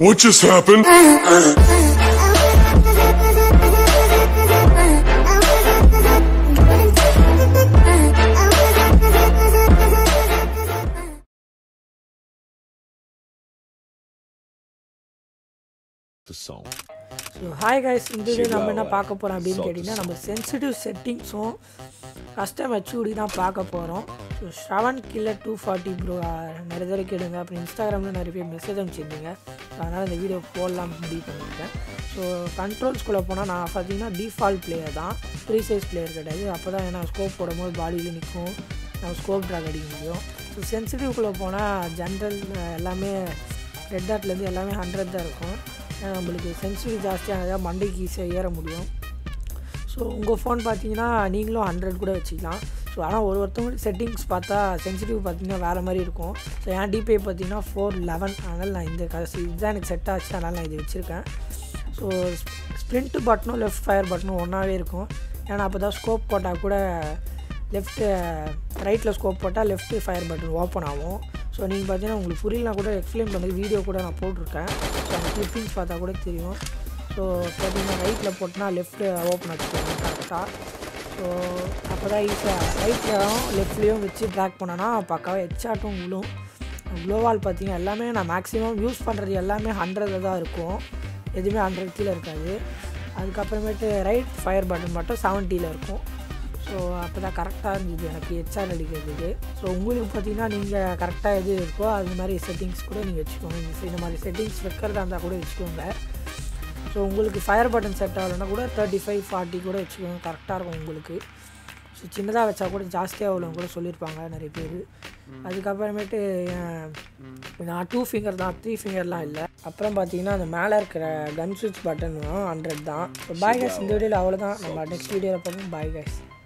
What just happened? the song. So hi guys இந்த video நம்ம என்ன பார்க்க போகிறோம் அப்படின்னு கேட்டிங்கன்னா நம்ம சென்சிட்டிவ் செட்டிங்ஸும் கஸ்டம் ஹெச்யூடி தான் பார்க்க போகிறோம் so Shravan killer two forty bro நிறைய தடவை கேளுங்க அப்புறம் இன்ஸ்டாகிராமில் நிறைய பேர் மெசேஜ் அனுப்பிச்சிருந்தீங்க அதனால் இந்த வீடியோ போடலாம் முடிவு பண்ணியிருக்கேன் ஸோ கண்ட்ரோல்ஸ்குள்ளே போனால் நான் பார்த்தீங்கன்னா டிஃபால்ட் பிளேயர் தான் த்ரீ சைஸ் பிளேயர் கிடையாது அப்போ தான் ஏன்னா ஸ்கோப் போடும்போது பாடியில் நிற்கும் நம்ம ஸ்கோப் ட்ராக் அடிக்க முடியும் ஸோ சென்சிட்டிவ்குள்ளே போனால் ஜென்ரல் எல்லாமே ரெட் டாட்லேருந்து எல்லாமே ஹண்ட்ரட் தான் இருக்கும் ஏன்னா நம்மளுக்கு சென்சிட்டிவ் ஜாஸ்தியானதாக மண்டைக்கு ஈஸியாக ஏற முடியும் ஸோ உங்கள் ஃபோன் பார்த்தீங்கன்னா நீங்களும் ஹண்ட்ரட் கூட வச்சுக்கலாம் ஸோ ஆனால் ஒரு ஒருத்தவங்களுக்கு செட்டிங்ஸ் பார்த்தா சென்சிட்டிவ் பார்த்தீங்கன்னா வேறு மாதிரி இருக்கும் ஸோ என் டிபே பார்த்தீங்கன்னா ஃபோர் லெவன் அதனால் நான் இந்த கடைசி இதுதான் எனக்கு செட் ஆச்சு அதனால் நான் இது வச்சுருக்கேன் ஸோ ஸ்ப்ரிண்ட் பட்டனும் லெஃப்ட் ஃபயர் பட்டனும் ஒன்றாவே இருக்கும் ஏன்னா அப்போ தான் ஸ்கோப் போட்டால் கூட லெஃப்ட்டு ரைட்டில் ஸ்கோப் போட்டால் லெஃப்ட் ஃபயர் பட்டன் ஓப்பன் ஆகும் ஸோ நீங்கள் பார்த்தீங்கன்னா உங்களுக்கு புரியலனா கூட எக்ஸ்பிளைன் பண்ணி வீடியோ கூட நான் போட்டிருக்கேன் ஸோ அந்த கிளிப்பிங்ஸ் பார்த்தா கூட தெரியும் ஸோ பார்த்தீங்கன்னா ரைட்டில் போட்டோன்னா லெஃப்ட்டு ஓப்பன் வச்சுக்கோங்க கரெக்டாக ஸோ அப்போ தான் ஈஸியாக ரைட்லையும் லெஃப்ட்லேயும் வச்சு ட்ராக் பண்ணோன்னா பக்காவாக ஹெச்சாட்டும் விழும் க்ளோவால் பார்த்தீங்கன்னா எல்லாமே நான் மேக்ஸிமம் யூஸ் பண்ணுறது எல்லாமே ஹண்ட்ரடில் தான் இருக்கும் எதுவுமே ஹண்ட்ரட் கீழே இருக்காது அதுக்கப்புறமேட்டு ரைட் ஃபயர் பட்டன் மட்டும் செவன்ட்டியில் இருக்கும் ஸோ அப்போ தான் கரெக்டாக இருந்தது எனக்கு ஹெச்ஆர் அடிக்கிறதுக்கு ஸோ உங்களுக்கு பார்த்தீங்கன்னா நீங்கள் கரெக்டாக எது இருக்கோ அது மாதிரி செட்டிங்ஸ் கூட நீங்கள் வச்சுக்கோங்க இந்த இந்த மாதிரி செட்டிங்ஸ் வைக்கிறதா இருந்தால் கூட வச்சுக்கோங்க ஸோ உங்களுக்கு ஃபயர் பட்டன் செட் ஆகலைன்னா கூட தேர்ட்டி ஃபைவ் ஃபார்ட்டி கூட வச்சுக்கோங்க கரெக்டாக இருக்கும் உங்களுக்கு ஸோ சின்னதாக வச்சா கூட ஜாஸ்தியாக உள்ளவங்க கூட சொல்லியிருப்பாங்க நிறைய பேர் அதுக்கப்புறமேட்டு அஹ், நான் டூ ஃபிங்கர் தான் த்ரீ ஃபிங்கர்லாம் இல்லை அப்புறம் பார்த்தீங்கன்னா அந்த மேலே இருக்கிற கன் சுவிட்ச் பட்டன் ஹண்ட்ரட் தான் ஸோ பாய் கேஸ் இந்த வீடியோவில் அவ்வளோதான் நம்ம நெக்ஸ்ட் வீடியோவில் பார்ப்போம் பாய் கேஸ்